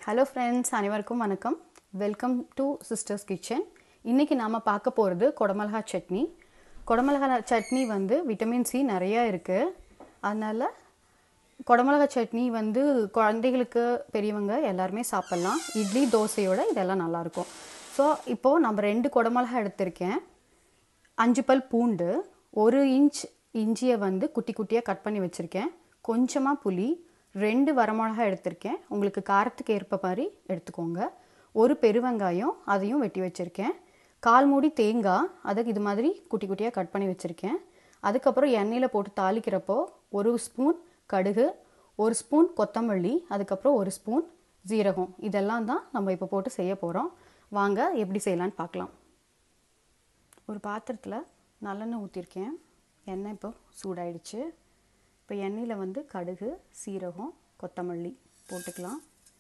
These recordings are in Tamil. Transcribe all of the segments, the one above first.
ஹலோ ஃப்ரெண்ட்ஸ் அனைவருக்கும் வணக்கம் வெல்கம் டு சிஸ்டர்ஸ் கிச்சன் இன்றைக்கி நாம் பார்க்க போகிறது குடமிளகா சட்னி குடமிளகா சட்னி வந்து விட்டமின் சி நிறையா இருக்குது அதனால் குடமிளகா சட்னி வந்து குழந்தைகளுக்கு பெரியவங்க எல்லாருமே சாப்பிட்லாம் இட்லி தோசையோட இதெல்லாம் நல்லாயிருக்கும் ஸோ இப்போது நம்ம ரெண்டு குடமிளகா எடுத்திருக்கேன் அஞ்சு பல் பூண்டு ஒரு இன்ச் இஞ்சியை வந்து குட்டி குட்டியாக கட் பண்ணி வச்சுருக்கேன் கொஞ்சமாக புளி ரெண்டு வரமிளகா எடுத்திருக்கேன் உங்களுக்கு காரத்துக்கு ஏற்ப மாதிரி எடுத்துக்கோங்க ஒரு பெருவெங்காயம் அதையும் வெட்டி வச்சுருக்கேன் கால் மூடி தேங்காய் அதை இது மாதிரி குட்டி குட்டியாக கட் பண்ணி வச்சுருக்கேன் அதுக்கப்புறம் எண்ணெயில் போட்டு தாளிக்கிறப்போ ஒரு ஸ்பூன் கடுகு ஒரு ஸ்பூன் கொத்தமல்லி அதுக்கப்புறம் ஒரு ஸ்பூன் ஜீரகம் இதெல்லாம் தான் நம்ம இப்போ போட்டு செய்ய போகிறோம் வாங்க எப்படி செய்யலான்னு பார்க்கலாம் ஒரு பாத்திரத்தில் நல்லெண்ணெய் ஊற்றிருக்கேன் எண்ணெய் இப்போ சூடாயிடுச்சு இப்போ எண்ணெயில் வந்து கடுகு சீரகம் கொத்தமல்லி போட்டுக்கலாம்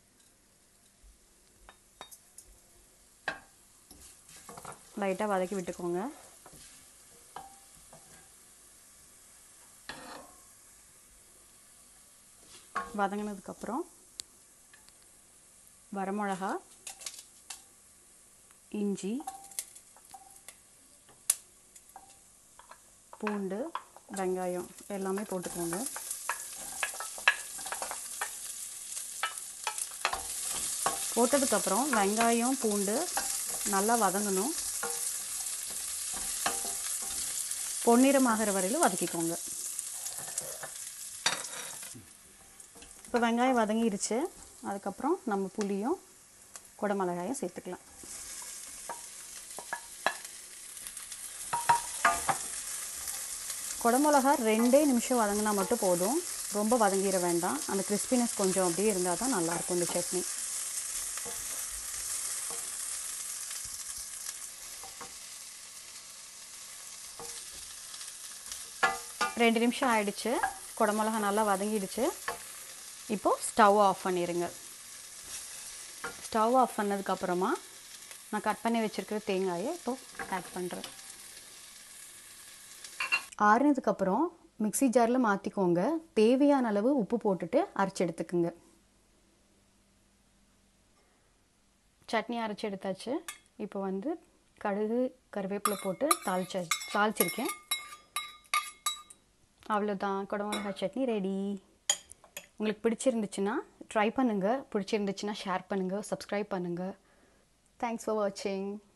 லைட்டாக வதக்கி விட்டுக்கோங்க வதங்கினதுக்கப்புறம் வரமிளகா இஞ்சி பூண்டு வெங்காயம் எல்லாமே போட்டுக்கோங்க போட்டதுக்கப்புறம் வெங்காயம் பூண்டு நல்லா வதங்கணும் பொன்னிறமாகிற வரையிலும் வதக்கிக்கோங்க இப்போ வெங்காயம் வதங்கிருச்சு அதுக்கப்புறம் நம்ம புளியும் குடமிளகாயும் சேர்த்துக்கலாம் குடமிளகா ரெண்டே நிமிஷம் வதங்கினா மட்டும் போதும் ரொம்ப வதங்கிட வேண்டாம் அந்த கிறிஸ்பினஸ் கொஞ்சம் அப்படியே இருந்தால் தான் நல்லாயிருக்கும் இந்த சட்னி ரெண்டு நிமிஷம் ஆயிடுச்சு குடமிளகா நல்லா வதங்கிடுச்சு இப்போது ஸ்டவ் ஆஃப் பண்ணிடுங்க ஸ்டவ் ஆஃப் பண்ணதுக்கப்புறமா நான் கட் பண்ணி வச்சுருக்கிற தேங்காயை இப்போது ஆட் பண்ணுறேன் ஆறுனதுக்கப்புறம் மிக்சி ஜாரில் மாற்றிக்கோங்க தேவையான அளவு உப்பு போட்டுட்டு அரைச்சி எடுத்துக்குங்க சட்னி அரைச்சி எடுத்தாச்சு இப்போ வந்து கடுகு கருவேப்பிலை போட்டு தாளிச்ச தாளிச்சிருக்கேன் அவ்வளோதான் குடமிளகாய் சட்னி ரெடி உங்களுக்கு பிடிச்சிருந்துச்சுன்னா ட்ரை பண்ணுங்கள் பிடிச்சிருந்துச்சுன்னா ஷேர் பண்ணுங்கள் சப்ஸ்கிரைப் பண்ணுங்கள் தேங்க்ஸ் ஃபார் வாட்சிங்